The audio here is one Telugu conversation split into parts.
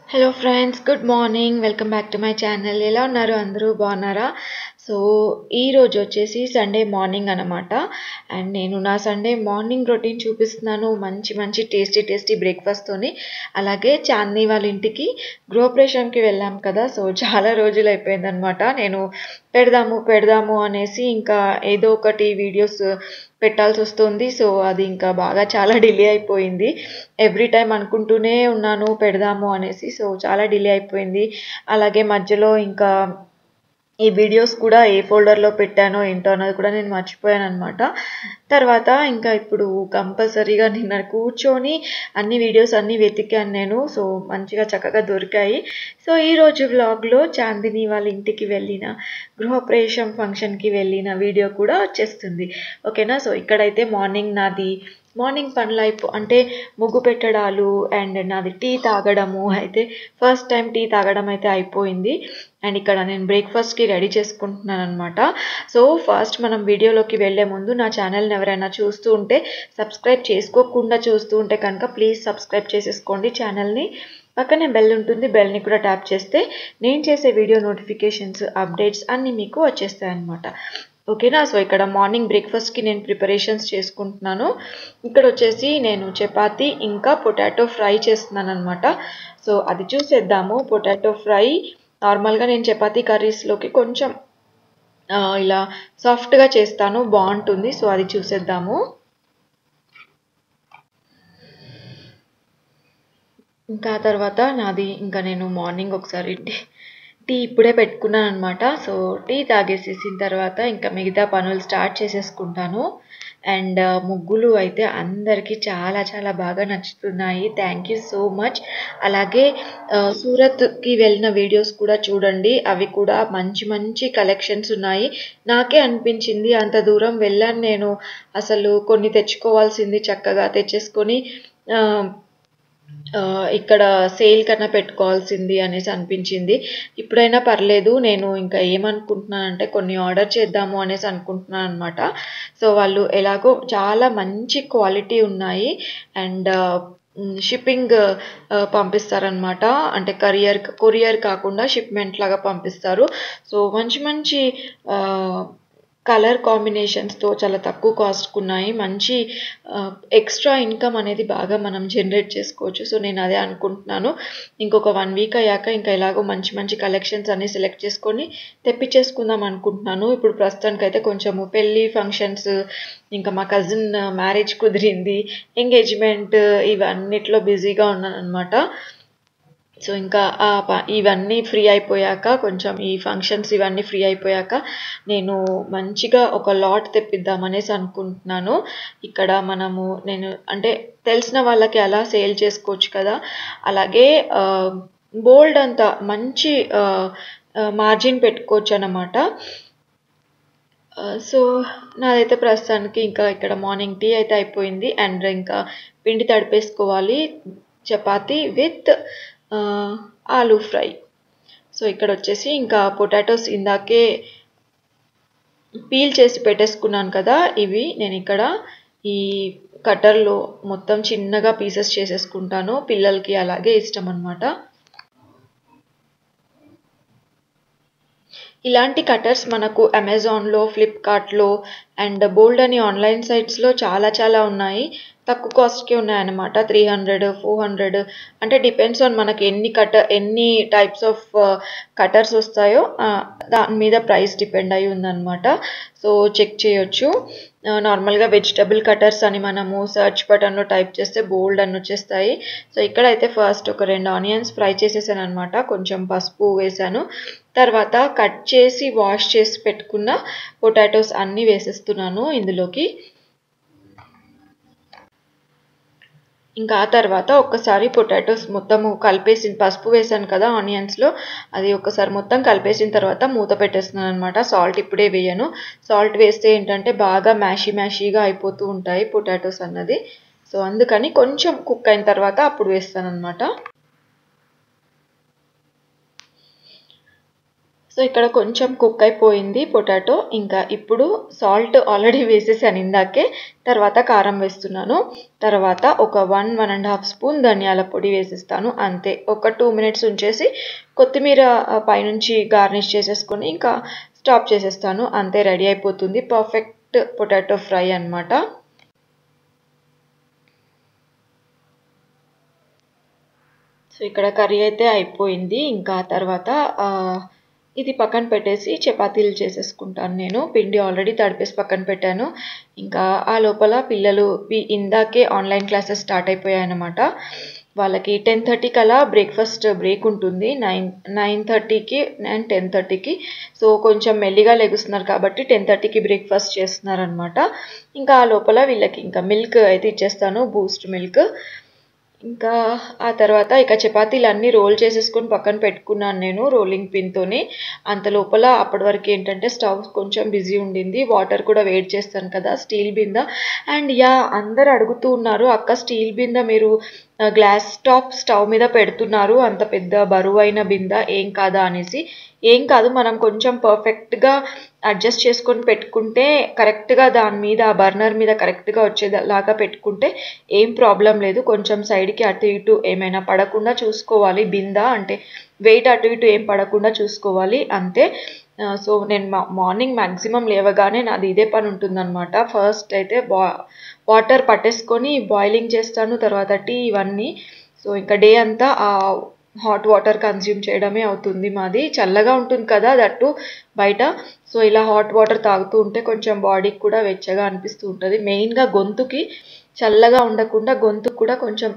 Hello friends good morning welcome back to my channel ఎలా ఉన్నారు అందరూ బాగున్నారా సో ఈరోజు వచ్చేసి సండే మార్నింగ్ అనమాట అండ్ నేను నా సండే మార్నింగ్ రొటీన్ చూపిస్తున్నాను మంచి మంచి టేస్టీ టేస్టీ బ్రేక్ఫాస్ట్తోని అలాగే చాందీ వాళ్ళ ఇంటికి గృహప్రవేశంకి వెళ్ళాం కదా సో చాలా రోజులు అయిపోయిందనమాట నేను పెడదాము పెడదాము అనేసి ఇంకా ఏదో ఒకటి వీడియోస్ పెట్టాల్సి వస్తుంది సో అది ఇంకా బాగా చాలా డిలే అయిపోయింది ఎవ్రీ టైం అనుకుంటూనే ఉన్నాను పెడదాము అనేసి సో చాలా డిలే అయిపోయింది అలాగే మధ్యలో ఇంకా ఈ వీడియోస్ కూడా ఏ ఫోల్డర్లో పెట్టానో ఏంటో అన్నది కూడా నేను మర్చిపోయాను అనమాట తర్వాత ఇంకా ఇప్పుడు కంపల్సరీగా నిన్న కూర్చొని అన్ని వీడియోస్ అన్నీ వెతికాను నేను సో మంచిగా చక్కగా దొరికాయి సో ఈరోజు వ్లాగ్లో చాందిని వాళ్ళ ఇంటికి వెళ్ళిన గృహప్రవేశం ఫంక్షన్కి వెళ్ళిన వీడియో కూడా వచ్చేస్తుంది ఓకేనా సో ఇక్కడైతే మార్నింగ్ నాది మార్నింగ్ పనులు అయిపో అంటే ముగ్గు పెట్టడాలు అండ్ నాది టీ తాగడము అయితే ఫస్ట్ టైం టీ తాగడం అయితే అయిపోయింది అండ్ ఇక్కడ నేను బ్రేక్ఫాస్ట్కి రెడీ చేసుకుంటున్నాను అనమాట సో ఫస్ట్ మనం వీడియోలోకి వెళ్ళే ముందు నా ఛానల్ని ఎవరైనా చూస్తూ ఉంటే సబ్స్క్రైబ్ చేసుకోకుండా చూస్తూ ఉంటే కనుక ప్లీజ్ సబ్స్క్రైబ్ చేసేసుకోండి ఛానల్ని పక్కనే బెల్ ఉంటుంది బెల్ని కూడా ట్యాప్ చేస్తే నేను చేసే వీడియో నోటిఫికేషన్స్ అప్డేట్స్ అన్నీ మీకు వచ్చేస్తాయి అనమాట ఓకేనా సో ఇక్కడ మార్నింగ్ బ్రేక్ఫాస్ట్కి నేను ప్రిపరేషన్స్ చేసుకుంటున్నాను ఇక్కడ వచ్చేసి నేను చపాతి ఇంకా పొటాటో ఫ్రై చేస్తున్నాను అనమాట సో అది చూసేద్దాము పొటాటో ఫ్రై నార్మల్గా నేను చపాతీ కర్రీస్లోకి కొంచెం ఇలా సాఫ్ట్గా చేస్తాను బాగుంటుంది సో అది చూసేద్దాము ఇంకా తర్వాత నాది ఇంకా నేను మార్నింగ్ ఒకసారి టీ ఇప్పుడే పెట్టుకున్నాను అనమాట సో టీ తాగేసేసిన తర్వాత ఇంకా మిగతా పనులు స్టార్ట్ చేసేసుకుంటాను అండ్ ముగ్గులు అయితే అందరికీ చాలా చాలా బాగా నచ్చుతున్నాయి థ్యాంక్ యూ సో మచ్ అలాగే సూరత్కి వెళ్ళిన వీడియోస్ కూడా చూడండి అవి కూడా మంచి మంచి కలెక్షన్స్ ఉన్నాయి నాకే అనిపించింది అంత దూరం వెళ్ళాను నేను అసలు కొన్ని తెచ్చుకోవాల్సింది చక్కగా తెచ్చేసుకొని ఇక్కడ సేల్ కన్నా పెట్టుకోవాల్సింది అనేసి అనిపించింది ఇప్పుడైనా పర్లేదు నేను ఇంకా ఏమనుకుంటున్నానంటే కొన్ని ఆర్డర్ చేద్దాము అనేసి అనుకుంటున్నాను అనమాట సో వాళ్ళు ఎలాగో చాలా మంచి క్వాలిటీ ఉన్నాయి అండ్ షిప్పింగ్ పంపిస్తారనమాట అంటే కరియర్ కొరియర్ కాకుండా షిప్మెంట్ లాగా పంపిస్తారు సో మంచి మంచి కలర్ కాంబినేషన్స్తో చాలా తక్కువ కాస్ట్కి ఉన్నాయి మంచి ఎక్స్ట్రా ఇన్కమ్ అనేది బాగా మనం జనరేట్ చేసుకోవచ్చు సో నేను అదే అనుకుంటున్నాను ఇంకొక వన్ వీక్ అయ్యాక ఇంకా ఎలాగో మంచి మంచి కలెక్షన్స్ అన్ని సెలెక్ట్ చేసుకొని తెప్పించేసుకుందాం అనుకుంటున్నాను ఇప్పుడు ప్రస్తుతానికి అయితే కొంచెము పెళ్ళి ఫంక్షన్స్ ఇంకా మా కజిన్ మ్యారేజ్ కుదిరింది ఎంగేజ్మెంట్ ఇవన్నిట్లో బిజీగా ఉన్నాను అనమాట సో ఇంకా ఇవన్నీ ఫ్రీ అయిపోయాక కొంచెం ఈ ఫంక్షన్స్ ఇవన్నీ ఫ్రీ అయిపోయాక నేను మంచిగా ఒక లాట్ తెప్పిద్దామనేసి అనుకుంటున్నాను ఇక్కడ మనము నేను అంటే తెలిసిన వాళ్ళకి అలా సేల్ చేసుకోవచ్చు కదా అలాగే బోల్డ్ అంత మంచి మార్జిన్ పెట్టుకోవచ్చు అన్నమాట సో నాదైతే ప్రస్తుతానికి ఇంకా ఇక్కడ మార్నింగ్ టీ అయితే అయిపోయింది అండ్ ఇంకా పిండి తడిపేసుకోవాలి chapati with aloo fry so ఇక్కడ వచ్చేసి ఇంకా పొటాటోస్ ఇందాకే పీల్ చేసి పెట్టేసుకున్నాను కదా ఇవి నేను ఇక్కడ ఈ కట్టర్లో మొత్తం చిన్నగా పీసెస్ చేసేసుకుంటాను పిల్లలకి అలాగే ఇష్టం అనమాట ఇలాంటి కటర్స్ మనకు అమెజాన్లో ఫ్లిప్కార్ట్లో అండ్ బోల్డ్ అని ఆన్లైన్ సైట్స్లో చాలా చాలా ఉన్నాయి తక్కువ కాస్ట్కి ఉన్నాయన్నమాట త్రీ హండ్రెడ్ ఫోర్ హండ్రెడ్ అంటే డిపెండ్స్ ఆన్ మనకి ఎన్ని కట ఎన్ని టైప్స్ ఆఫ్ కటర్స్ వస్తాయో దాని మీద ప్రైస్ డిపెండ్ అయి ఉందన్నమాట సో చెక్ చేయొచ్చు నార్మల్గా వెజిటబుల్ కటర్స్ అని మనము సర్చ్ బటన్లో టైప్ చేస్తే బోల్డ్ అని వచ్చేస్తాయి సో ఇక్కడైతే ఫస్ట్ ఒక రెండు ఆనియన్స్ ఫ్రై చేసేసాను అనమాట కొంచెం పసుపు వేసాను తర్వాత కట్ చేసి వాష్ చేసి పెట్టుకున్న పొటాటోస్ అన్నీ వేసేస్తున్నాను ఇందులోకి ఇంకా ఆ తర్వాత ఒక్కసారి పొటాటోస్ మొత్తము కలిపేసి పసుపు వేసాను కదా ఆనియన్స్లో అది ఒకసారి మొత్తం కలిపేసిన తర్వాత మూత పెట్టేస్తున్నాను అనమాట సాల్ట్ ఇప్పుడే వేయను సాల్ట్ వేస్తే ఏంటంటే బాగా మ్యాషీ మ్యాషీగా అయిపోతూ ఉంటాయి పొటాటోస్ అన్నది సో అందుకని కొంచెం కుక్ అయిన తర్వాత అప్పుడు వేస్తాను అనమాట సో సో ఇక్కడ కొంచెం కుక్ అయిపోయింది పొటాటో ఇంకా ఇప్పుడు సాల్ట్ ఆల్రెడీ వేసేసాను ఇందాకే తర్వాత కారం వేస్తున్నాను తర్వాత ఒక one one and half spoon ధనియాల పొడి వేసేస్తాను అంతే ఒక టూ మినిట్స్ ఉంచేసి కొత్తిమీర పైనుంచి గార్నిష్ చేసేసుకొని ఇంకా స్టాప్ చేసేస్తాను అంతే రెడీ అయిపోతుంది పర్ఫెక్ట్ పొటాటో ఫ్రై అనమాట సో ఇక్కడ కర్రీ అయితే అయిపోయింది ఇంకా తర్వాత ఇది పక్కన పెట్టేసి చపాతీలు చేసేసుకుంటాను నేను పిండి ఆల్రెడీ తడిపేసి పక్కన పెట్టాను ఇంకా ఆ లోపల పిల్లలు ఇందాకే ఆన్లైన్ క్లాసెస్ స్టార్ట్ అయిపోయాయన్నమాట వాళ్ళకి టెన్ థర్టీకి అలా బ్రేక్ఫాస్ట్ బ్రేక్ ఉంటుంది నైన్ నైన్ థర్టీకి అండ్ టెన్ థర్టీకి సో కొంచెం మెల్లిగా లెగుస్తున్నారు కాబట్టి టెన్ థర్టీకి బ్రేక్ఫాస్ట్ చేస్తున్నారు అనమాట ఇంకా ఆ లోపల వీళ్ళకి ఇంకా మిల్క్ అయితే ఇచ్చేస్తాను బూస్ట్ మిల్క్ ఇంకా ఆ తర్వాత ఇక చపాతీలు అన్నీ రోల్ చేసేసుకొని పక్కన పెట్టుకున్నాను నేను రోలింగ్ పిన్తోని అంత లోపల అప్పటి వరకు ఏంటంటే స్టవ్ కొంచెం బిజీ ఉండింది వాటర్ కూడా వేడి చేస్తాను కదా స్టీల్ బింద అండ్ యా అందరు అడుగుతూ ఉన్నారు అక్క స్టీల్ బింద మీరు గ్లాస్ టాప్ స్టవ్ మీద పెడుతున్నారు అంత పెద్ద బరువైన బింద ఏం కాదా అనేసి ఏం కాదు మనం కొంచెం పర్ఫెక్ట్గా అడ్జస్ట్ చేసుకొని పెట్టుకుంటే కరెక్ట్గా దాని మీద ఆ బర్నర్ మీద కరెక్ట్గా వచ్చేలాగా పెట్టుకుంటే ఏం ప్రాబ్లం లేదు కొంచెం సైడ్కి అటు ఇటు ఏమైనా పడకుండా చూసుకోవాలి బింద అంటే వెయిట్ అటు ఇటు ఏం పడకుండా చూసుకోవాలి అంతే సో నేను మార్నింగ్ మ్యాక్సిమం లేవగానే నాది ఇదే పని ఉంటుందన్నమాట ఫస్ట్ అయితే బా వాటర్ పట్టేసుకొని బాయిలింగ్ చేస్తాను తర్వాత టీ ఇవన్నీ సో ఇంకా డే అంతా ఆ హాట్ వాటర్ కన్జ్యూమ్ చేయడమే అవుతుంది మాది చల్లగా ఉంటుంది కదా దట్టు బయట సో ఇలా హాట్ వాటర్ తాగుతూ ఉంటే కొంచెం బాడీకి కూడా వెచ్చగా అనిపిస్తూ ఉంటుంది మెయిన్గా గొంతుకి చల్లగా ఉండకుండా గొంతుకు కూడా కొంచెం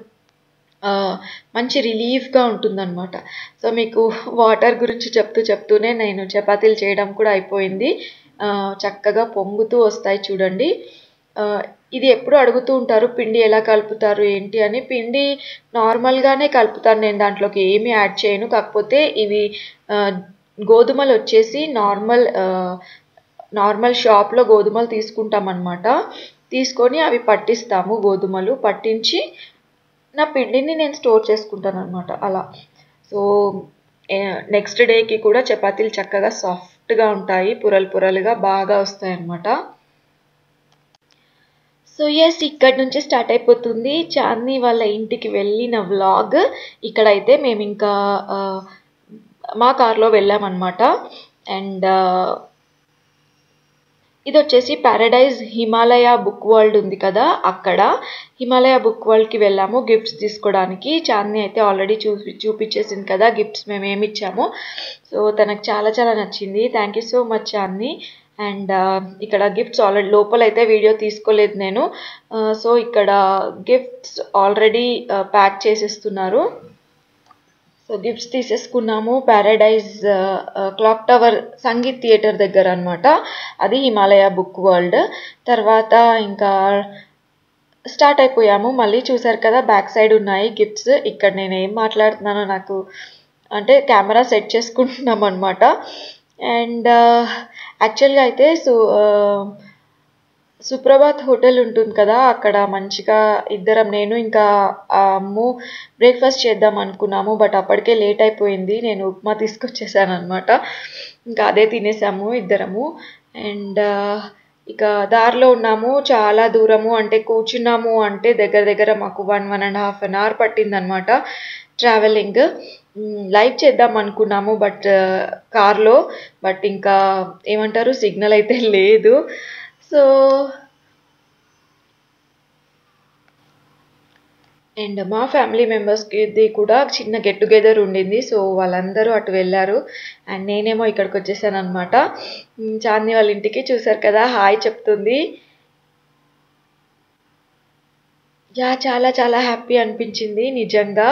మంచి రిలీఫ్గా ఉంటుందన్నమాట సో మీకు వాటర్ గురించి చెప్తూ చెప్తూనే నేను చపాతీలు చేయడం కూడా అయిపోయింది చక్కగా పొంగుతూ వస్తాయి చూడండి ఇది ఎప్పుడు అడుగుతూ ఉంటారు పిండి ఎలా కలుపుతారు ఏంటి అని పిండి నార్మల్గానే కలుపుతాను నేను దాంట్లోకి ఏమి యాడ్ చేయను కాకపోతే ఇవి గోధుమలు వచ్చేసి నార్మల్ నార్మల్ షాప్లో గోధుమలు తీసుకుంటాం అనమాట తీసుకొని అవి పట్టిస్తాము గోధుమలు పట్టించి నా పిండిని నేను స్టోర్ చేసుకుంటాను అనమాట అలా సో నెక్స్ట్ డేకి కూడా చపాతీలు చక్కగా సాఫ్ట్గా ఉంటాయి పొరలు పొరలుగా బాగా వస్తాయి అన్నమాట సో ఎస్ ఇక్కడ నుంచి స్టార్ట్ అయిపోతుంది చాందీ వాళ్ళ ఇంటికి వెళ్ళిన వ్లాగ్ ఇక్కడైతే మేము ఇంకా మా కార్లో వెళ్ళామన్నమాట అండ్ ఇది వచ్చేసి పారడైజ్ హిమాలయ బుక్ వరల్డ్ ఉంది కదా అక్కడ హిమాలయ బుక్ వరల్డ్కి వెళ్ళాము గిఫ్ట్స్ తీసుకోవడానికి చాందిని అయితే ఆల్రెడీ చూపి చూపించేసింది కదా గిఫ్ట్స్ మేము ఏమి ఇచ్చాము సో తనకు చాలా చాలా నచ్చింది thank you so much Chandini and ఇక్కడ గిఫ్ట్స్ ఆల్రెడీ లోపల అయితే వీడియో తీసుకోలేదు నేను సో ఇక్కడ గిఫ్ట్స్ ఆల్రెడీ ప్యాక్ చేసేస్తున్నారు సో గిఫ్ట్స్ తీసేసుకున్నాము paradise clock tower Sangeeth theatre దగ్గర అనమాట అది హిమాలయ బుక్ వరల్డ్ తర్వాత ఇంకా స్టార్ట్ అయిపోయాము మళ్ళీ చూసారు కదా బ్యాక్ సైడ్ ఉన్నాయి గిఫ్ట్స్ ఇక్కడ నేను ఏం మాట్లాడుతున్నానో నాకు అంటే కెమెరా సెట్ చేసుకుంటున్నాం అనమాట అండ్ యాక్చువల్గా అయితే సు సుప్రభాత్ హోటల్ ఉంటుంది కదా అక్కడ మంచిగా ఇద్దరం నేను ఇంకా అమ్ము బ్రేక్ఫాస్ట్ చేద్దాం అనుకున్నాము బట్ అప్పటికే లేట్ అయిపోయింది నేను ఉప్మా తీసుకొచ్చేసాను అనమాట ఇంకా అదే తినేసాము ఇద్దరము అండ్ ఇక దారిలో ఉన్నాము చాలా దూరము అంటే కూర్చున్నాము అంటే దగ్గర దగ్గర మాకు one one and half an hour పట్టిందనమాట ట్రావెలింగ్ లైవ్ చేద్దాం అనుకున్నాము బట్ కార్లో బట్ ఇంకా ఏమంటారు సిగ్నల్ అయితే లేదు సో అండ్ మా ఫ్యామిలీ మెంబర్స్కి కూడా చిన్న గెట్ టుగెదర్ ఉండింది సో వాళ్ళందరూ అటు వెళ్ళారు అండ్ నేనేమో ఇక్కడికి వచ్చేసాను అనమాట చాందీ వాళ్ళ ఇంటికి చూసారు కదా హాయ్ చెప్తుంది యా చాలా చాలా హ్యాపీ అనిపించింది నిజంగా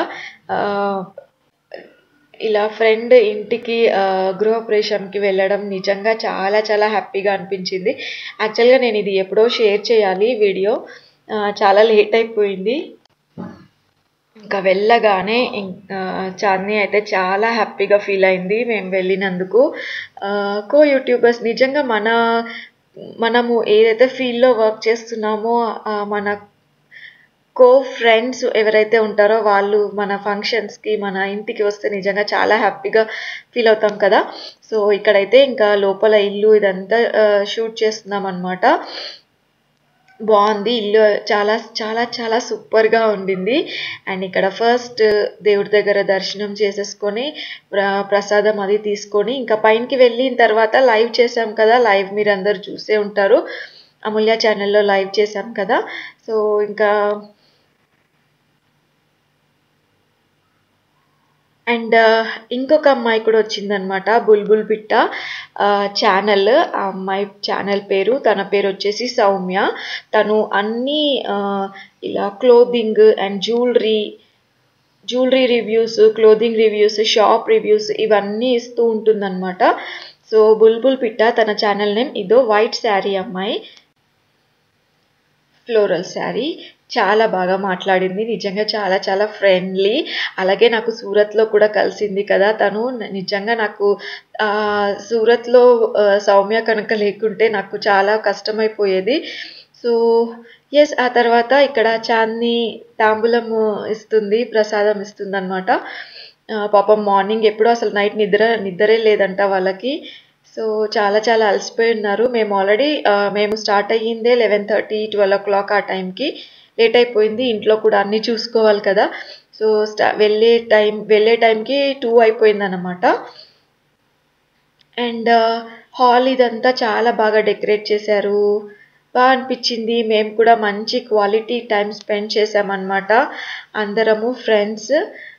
ఇలా ఫ్రెండ్ ఇంటికి గృహప్రవేశంకి వెళ్ళడం నిజంగా చాలా చాలా హ్యాపీగా అనిపించింది యాక్చువల్గా నేను ఇది ఎప్పుడో షేర్ చేయాలి వీడియో చాలా లేట్ అయిపోయింది ఇంకా వెళ్ళగానే చాందీ అయితే చాలా హ్యాపీగా ఫీల్ అయింది మేము వెళ్ళినందుకు కో యూట్యూబర్స్ నిజంగా మన మనము ఏదైతే ఫీల్డ్లో వర్క్ చేస్తున్నామో మన కో ఫ్రెండ్స్ ఎవరైతే ఉంటారో వాళ్ళు మన ఫంక్షన్స్కి మన ఇంటికి వస్తే నిజంగా చాలా హ్యాపీగా ఫీల్ అవుతాం కదా సో ఇక్కడైతే ఇంకా లోపల ఇల్లు ఇదంతా షూట్ చేస్తున్నాం అనమాట బాగుంది ఇల్లు చాలా చాలా చాలా సూపర్గా ఉండింది అండ్ ఇక్కడ ఫస్ట్ దేవుడి దగ్గర దర్శనం చేసేసుకొని ప్ర- ప్రసాదం అది తీసుకొని ఇంకా పైనకి వెళ్ళిన తర్వాత లైవ్ చేసాం కదా లైవ్ మీరు అందరు చూసే ఉంటారు అమూల్య ఛానల్లో లైవ్ చేసాం కదా సో ఇంకా అండ్ ఇంకొక అమ్మాయి కూడా వచ్చిందనమాట బుల్బుల్ పిట్ట ఛానల్ ఆ అమ్మాయి ఛానల్ పేరు తన పేరు వచ్చేసి సౌమ్య తను అన్ని ఆ, ఇలా clothing and jewellery jewellery reviews clothing reviews shop reviews ఇవన్నీ ఇస్తూ ఉంటుందన్నమాట సో బుల్బుల్ పిట్ట తన ఛానల్ నేమ్ ఇదో వైట్ శారీ అమ్మాయి ఫ్లోరల్ శారీ చాలా బాగా మాట్లాడింది నిజంగా చాలా చాలా ఫ్రెండ్లీ అలాగే నాకు సూరత్లో కూడా కలిసింది కదా తను న- నిజంగా నాకు ఆ, సూరత్లో ఆ, సౌమ్య కనుక లేకుంటే నాకు చాలా కష్టమైపోయేది సో ఎస్ ఆ తర్వాత ఇక్కడ చాందిని తాంబూలం ఇస్తుంది ప్రసాదం ఇస్తుంది అనమాట పాపం మార్నింగ్ ఎప్పుడో అసలు నైట్ నిద్ర నిద్రే లేదంట వాళ్ళకి సో చాలా చాలా అలసిపోయి ఉన్నారు మేము ఆల్రెడీ మేము స్టార్ట్ అయ్యిందే eleven thirty twelve o'clock ఆ టైంకి లేట్ అయిపోయింది ఇంట్లో కూడా అన్నీ చూసుకోవాలి కదా సో స్టా వెళ్ళే టైం వెళ్ళే టైంకి టూ అయిపోయింది అనమాట అండ్ హాల్ ఇదంతా చాలా బాగా డెకరేట్ చేశారు బాగా అనిపించింది మేము కూడా మంచి క్వాలిటీ టైం స్పెండ్ చేసామన్నమాట అందరము ఫ్రెండ్స్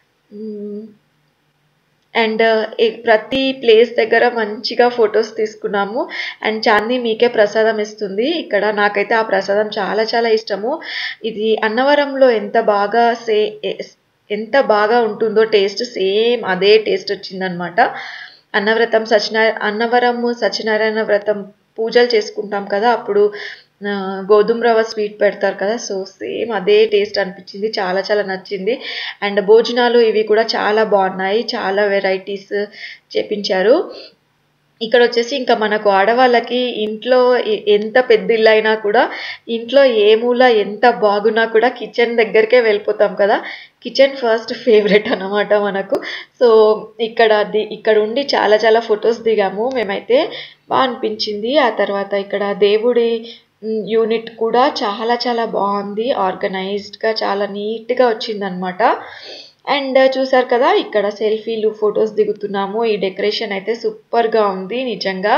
అండ్ ప్రతి ప్లేస్ దగ్గర మంచిగా ఫొటోస్ తీసుకున్నాము అండ్ చాందీ మీకే ప్రసాదం ఇస్తుంది ఇక్కడ నాకైతే ఆ ప్రసాదం చాలా చాలా ఇష్టము ఇది అన్నవరంలో ఎంత బాగా సే ఎంత బాగా ఉంటుందో టేస్ట్ సేమ్ అదే టేస్ట్ వచ్చిందనమాట అన్నవ్రతం సత్యనారాయణ అన్నవరము సత్యనారాయణ వ్రతం పూజలు చేసుకుంటాం కదా అప్పుడు ఆ, గోధుమ రవ్వ స్వీట్ పెడతారు కదా సో సేమ్ అదే టేస్ట్ అనిపించింది చాలా చాలా నచ్చింది అండ్ భోజనాలు ఇవి కూడా చాలా బాగున్నాయి చాలా వెరైటీస్ చేపించారు ఇక్కడ వచ్చేసి ఇంకా మనకు ఆడవాళ్ళకి ఇంట్లో ఎ- ఎంత పెద్ద ఇల్లు అయినా కూడా ఇంట్లో ఏ మూల ఎంత బాగున్నా కూడా కిచెన్ దగ్గరికే వెళ్ళిపోతాం కదా కిచెన్ ఫస్ట్ ఫేవరెట్ అన్నమాట మనకు సో ఇక్కడ ది ఇక్కడ ఉండి చాలా చాలా ఫొటోస్ దిగాము మేమైతే బాగా అనిపించింది ఆ తర్వాత ఇక్కడ దేవుడి యూనిట్ కూడా చాలా చాలా బాగుంది ఆర్గనైజ్డ్గా చాలా నీట్గా వచ్చిందనమాట అండ్ చూసారు కదా ఇక్కడ సెల్ఫీలు ఫొటోస్ దిగుతున్నాము ఈ డెకరేషన్ అయితే సూపర్గా ఉంది నిజంగా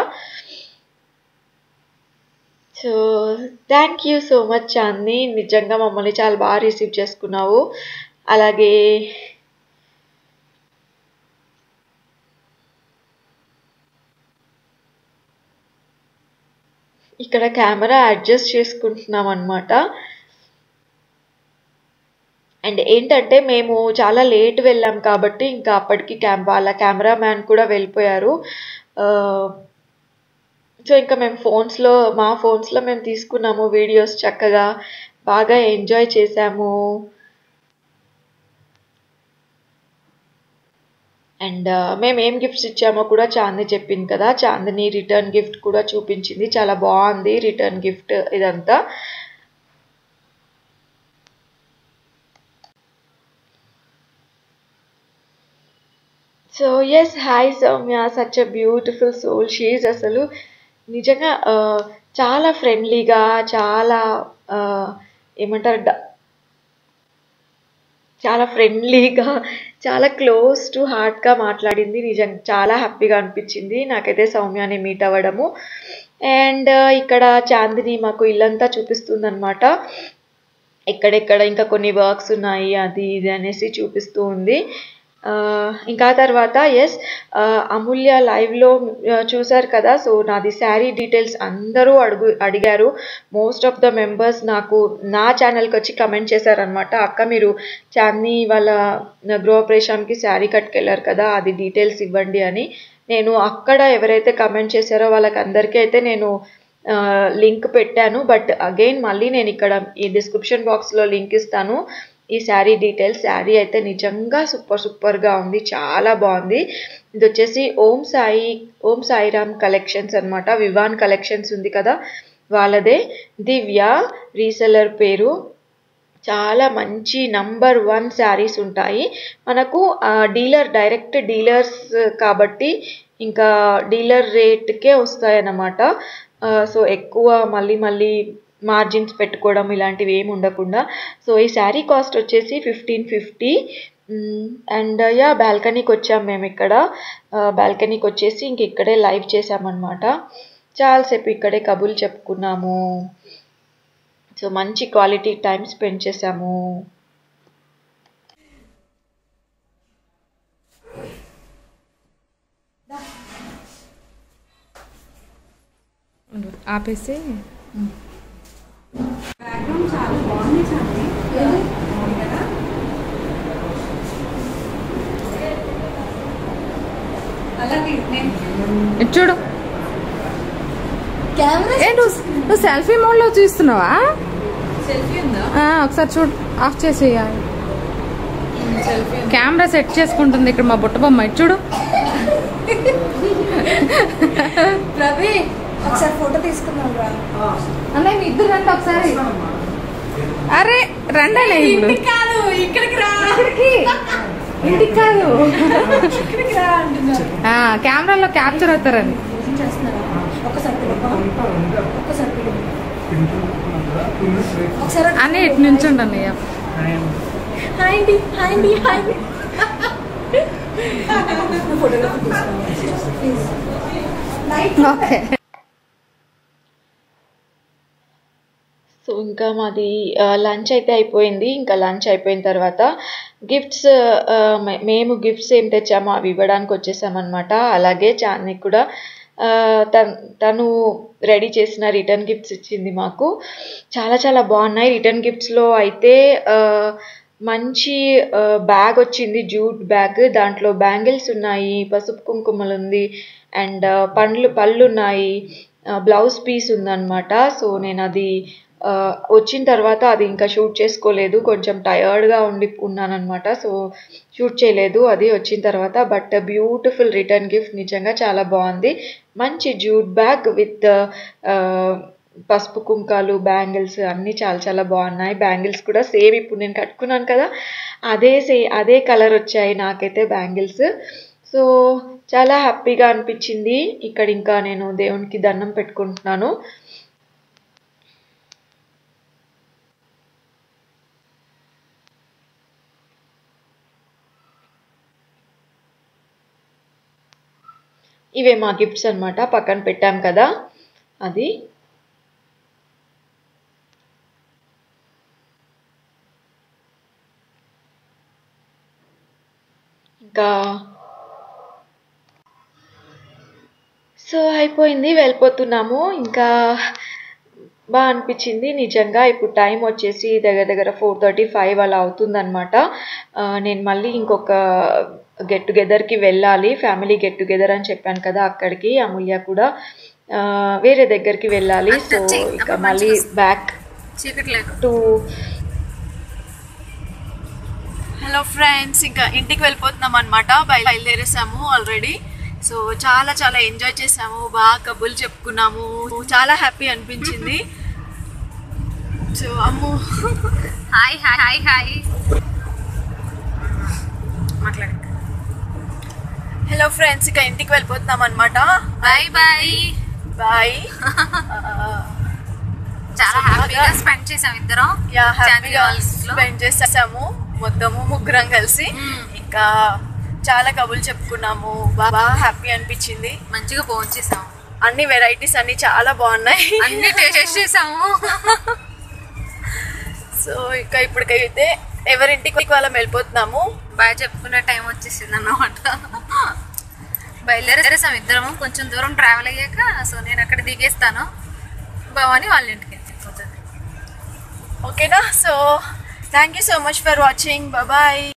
so thank you so much Chandi నిజంగా మమ్మల్ని చాలా బాగా రిసీవ్ చేసుకున్నావు అలాగే ఇక్కడ కెమెరా అడ్జస్ట్ చేసుకుంటున్నాం అనమాట అండ్ ఏంటంటే మేము చాలా లేట్ వెళ్ళాం కాబట్టి ఇంకా అప్పటికి క్యామ్ వాళ్ళ కెమెరా మ్యాన్ కూడా వెళ్ళిపోయారు ఆ, సో ఇంకా మేము ఫోన్స్లో మా ఫోన్స్లో మేము తీసుకున్నాము వీడియోస్ చక్కగా బాగా ఎంజాయ్ చేసాము అండ్ మేము ఏం గిఫ్ట్స్ ఇచ్చామో కూడా చాంది చెప్పింది కదా చాందిని రిటర్న్ గిఫ్ట్ కూడా చూపించింది చాలా బాగుంది రిటర్న్ గిఫ్ట్ ఇదంతా so yes hi Soumya such a beautiful soul she's అసలు నిజంగా ఆ, చాలా ఫ్రెండ్లీగా చాలా ఆ, ఏమంటారు డ- చాలా ఫ్రెండ్లీగా చాలా క్లోజ్ టు హార్ట్గా మాట్లాడింది నిజంగా చాలా హ్యాపీగా అనిపించింది నాకైతే సౌమ్యాని మీట్ అవ్వడము అండ్ ఇక్కడ చాందిని మాకు ఇల్లంతా చూపిస్తుంది అనమాట ఎక్కడెక్కడ ఇంకా కొన్ని వర్క్స్ ఉన్నాయి అది ఇది అనేసి చూపిస్తూ ఉంది ఆ, ఇంకా తర్వాత ఎస్ అమూల్య లైవ్లో చూసారు కదా సో నాది శారీ డీటెయిల్స్ అందరూ అడుగు అడిగారు మోస్ట్ ఆఫ్ ద మెంబర్స్ నాకు నా ఛానల్కి వచ్చి కమెంట్ చేశారనమాట అక్క మీరు చాందిని వాళ్ళ గృహప్రవేశానికి శారీ కట్టుకెళ్ళారు కదా అది డీటెయిల్స్ ఇవ్వండి అని నేను అక్కడ ఎవరైతే కమెంట్ చేశారో వాళ్ళకి అందరికీ అయితే నేను లింక్ పెట్టాను బట్ అగైన్ మళ్ళీ నేను ఇక్కడ ఈ డిస్క్రిప్షన్ బాక్స్లో లింక్ ఇస్తాను ఈ శారీ డీటెయిల్స్ శారీ అయితే నిజంగా సూపర్ సూపర్గా ఉంది చాలా బాగుంది ఇది వచ్చేసి ఓం సాయి ఓం సాయిరామ్ కలెక్షన్స్ అన్నమాట వివాన్ కలెక్షన్స్ ఉంది కదా వాళ్ళదే దివ్య రీసెలర్ పేరు చాలా మంచి నంబర్ వన్ శారీస్ ఉంటాయి మనకు డీలర్ డైరెక్ట్ డీలర్స్ కాబట్టి ఇంకా డీలర్ రేట్కే వస్తాయన్నమాట సో ఎక్కువ మళ్ళీ మళ్ళీ మార్జిన్స్ పెట్టుకోవడం ఇలాంటివి ఏమి ఉండకుండా సో ఈ శారీ కాస్ట్ వచ్చేసి ఫిఫ్టీన్ ఫిఫ్టీ అండ్ యా బాల్కనీకి వచ్చాం మేము ఇక్కడ బాల్కనీకి వచ్చేసి ఇంక ఇక్కడే లైవ్ చేసామన్నమాట చాలాసేపు ఇక్కడే కబుర్లు చెప్పుకున్నాము సో మంచి క్వాలిటీ టైం స్పెండ్ చేసాము ఆపేసి బ్యాక్గ్రౌండ్ చాలా బాగుంది చాంది బాగుంది కదా అలాగే నేను ఇటు చూడు కెమెరా ఏ నువ్వు నువ్వు సెల్ఫీ మోడ్లో చూస్తున్నావా సెల్ఫీ ఉందా ఆ, ఒకసారి చూడు ఆఫ్ చేసి సెల్ఫీ కెమెరా సెట్ చేసుకుంటుంది ఇక్కడ మా బుట్ట బొమ్మ ఇటు చూడు రవి ఒకసారి ఫోటో తీసుకుందాం రా అన్నయ్య మీ ఇద్దరు రండి ఒకసారి అరే రండి అన్నయ్య ఇప్పుడు కాదు ఇక్కడికి రా ఇక్కడికి ఇంటికి కాదు ఇక్కడికి రా అంటున్నారు ఆ, కెమెరాలో క్యాప్చర్ అవుతారని ఏం చేస్తున్నారా ఒక్కసారి పిలుపా ఒక్కసారి పిలుపు ఒకసారి అని ఇటు నుంచండి అన్నయ్య హాయ్ అండి హాయ్ అండి హాయ్ అండి photography please light okay so ఇంకా మాది లంచ్ అయితే అయిపోయింది ఇంకా లంచ్ అయిపోయిన తర్వాత గిఫ్ట్స్ మేము గిఫ్ట్స్ ఏం తెచ్చామో అవి ఇవ్వడానికి వచ్చేసామన్నమాట అలాగే చాందికి కూడా ఆ, తన్ తను రెడీ చేసిన రిటర్న్ గిఫ్ట్స్ ఇచ్చింది మాకు చాలా చాలా బాగున్నాయి రిటర్న్ గిఫ్ట్స్లో అయితే ఆ, మంచి బ్యాగ్ వచ్చింది జూట్ బ్యాగ్ దాంట్లో బ్యాంగిల్స్ ఉన్నాయి పసుపు కుంకుమలు ఉంది అండ్ పండ్లు పళ్ళు ఉన్నాయి బ్లౌజ్ పీస్ ఉందన్నమాట సో నేను అది ఆ, వచ్చిన తర్వాత అది ఇంకా షూట్ చేసుకోలేదు కొంచెం టయర్డ్గా ఉండి ఉన్నానన్నమాట సో షూట్ చేయలేదు అది వచ్చిన తర్వాత బట్ బ్యూటిఫుల్ రిటర్న్ గిఫ్ట్ నిజంగా చాలా బాగుంది మంచి జూట్ బ్యాగ్ విత్ పసుపు కుంకాలు బ్యాంగిల్స్ అన్నీ చాలా చాలా బాగున్నాయి బ్యాంగిల్స్ కూడా సేమ్ ఇప్పుడు నేను కట్టుకున్నాను కదా అదే సే అదే కలర్ వచ్చాయి నాకైతే బ్యాంగిల్స్ సో చాలా హ్యాపీగా అనిపించింది ఇక్కడ ఇంకా నేను దేవునికి దండం పెట్టుకుంటున్నాను ఇవే మా గిఫ్ట్స్ అన్నమాట పక్కన పెట్టాం కదా అది ఇంకా సో అయిపోయింది వెళ్ళిపోతున్నాము ఇంకా బాగా అనిపించింది నిజంగా ఇప్పుడు టైం వచ్చేసి దగ్గర దగ్గర ఫోర్ థర్టీ ఫైవ్ అలా అవుతుందన్నమాట ఆ, నేను మళ్ళీ ఇంకొక గెట్ టుగెదర్కి వెళ్ళాలి ఫ్యామిలీ గెట్ టుగెదర్ అని చెప్పాను కదా అక్కడికి అమూల్య కూడా ఆ, వేరే దగ్గరికి వెళ్ళాలి సో ఇక మళ్ళీ బ్యాక్ టు హలో ఫ్రెండ్స్ ఇంకా ఇంటికి వెళ్ళిపోతున్నాం అనమాట బయలుదేరేసాము ఆల్రెడీ సో చాలా చాలా ఎంజాయ్ చేసాము బాగా కబుర్లు చెప్పుకున్నాము చాలా హ్యాపీ అనిపించింది so Ammu hi hi hi hi మాట్లాడు హలో ఫ్రెండ్స్ ఇక ఇంటికి వెళ్ళిపోతున్నాం అనమాట బాయ్ బాయ్ బాయ్ చాలా హ్యాపీగా స్పెండ్ చేసాం ఇద్దరం యా చాందిని హ్యాపీగా వాళ్ళ ఇంట్లో. స్పెండ్ చేసేసాము మొత్తము ముగ్గురం కలిసి ఇంకా చాలా కబుర్లు చెప్పుకున్నాము బాగా హ్యాపీ అనిపించింది మంచిగా ఫోన్ చేసాం అన్ని వెరైటీస్ అన్ని చాలా బాగున్నాయి అన్ని టేస్ట్ చేసాము సో ఇక ఇప్పటికైతే ఎవరింటికి వాళ్ళం వెళ్ళిపోతున్నాము బాయ్ చెప్పుకునే టైం వచ్చేసింది అన్నమాట బయలుదేరేసాం ఇద్దరము కొంచెం దూరం ట్రావెల్ అయ్యాక సో నేను అక్కడ దిగేస్తాను భవాని వాళ్ళ ఇంటికి వెళ్ళిపోతుంది ఓకేనా so thank you so much for watching bye